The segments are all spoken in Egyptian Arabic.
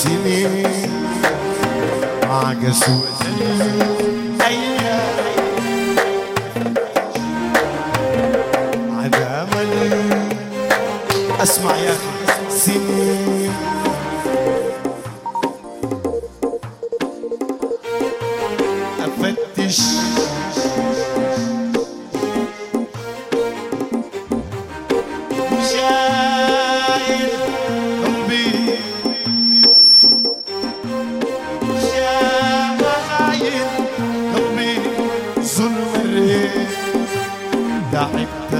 سنين مع قسوة الأيام على أمل اسمع يا أخي سنين أفتش شايل قلبي شايل قلبي ظلم الريح تعبت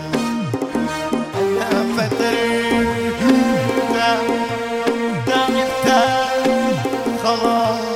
أنا فترت تعبت خلاص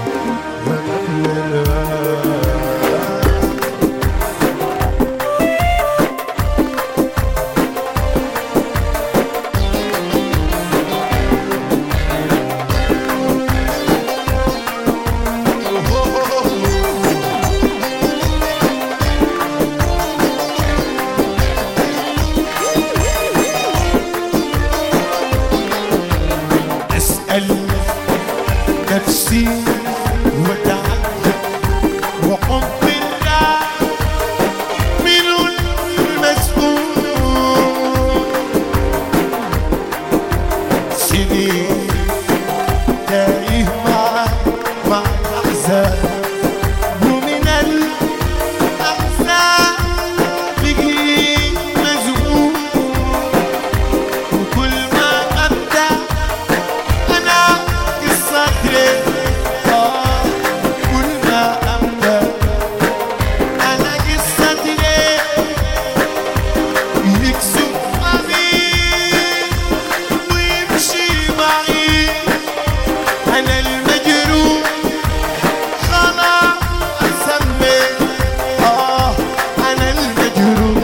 أسأل نفسي وتعجب وحب الله من المسؤول سنين تايه مع مع الأحزان ومن الأحزان بقيت مذهول وكل ما أبدأ أنا قصتي آه كل ما أبدأ أنا قصتي يكسب أمين ويمشي معي أنا المجروح خلاص أسمي آه أنا المجروح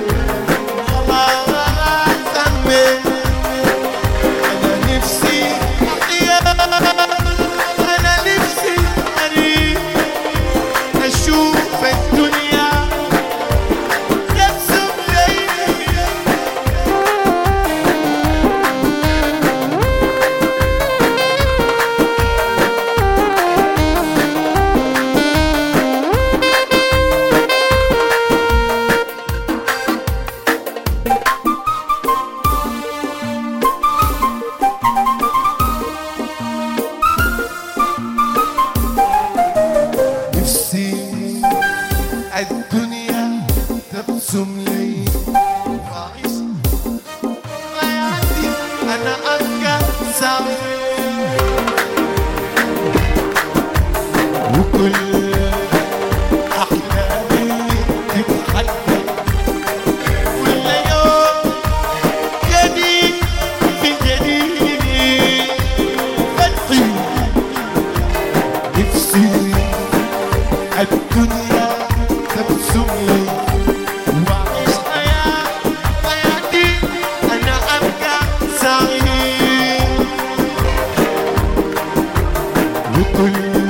خلاص أسمي أنا نفسي أحيا أنا نفسي أريد أشوف الدنيا تبسم لي نفسي الدنيا تبسم لي وأعيش حياتي أنا أبقى سعيد وكل أحلامي تتحقق كل يوم جديد في جديد فتحي نفسي الدنيا تبسم لي وأعيش حياة حياتي أنا أبقى سعيد وكل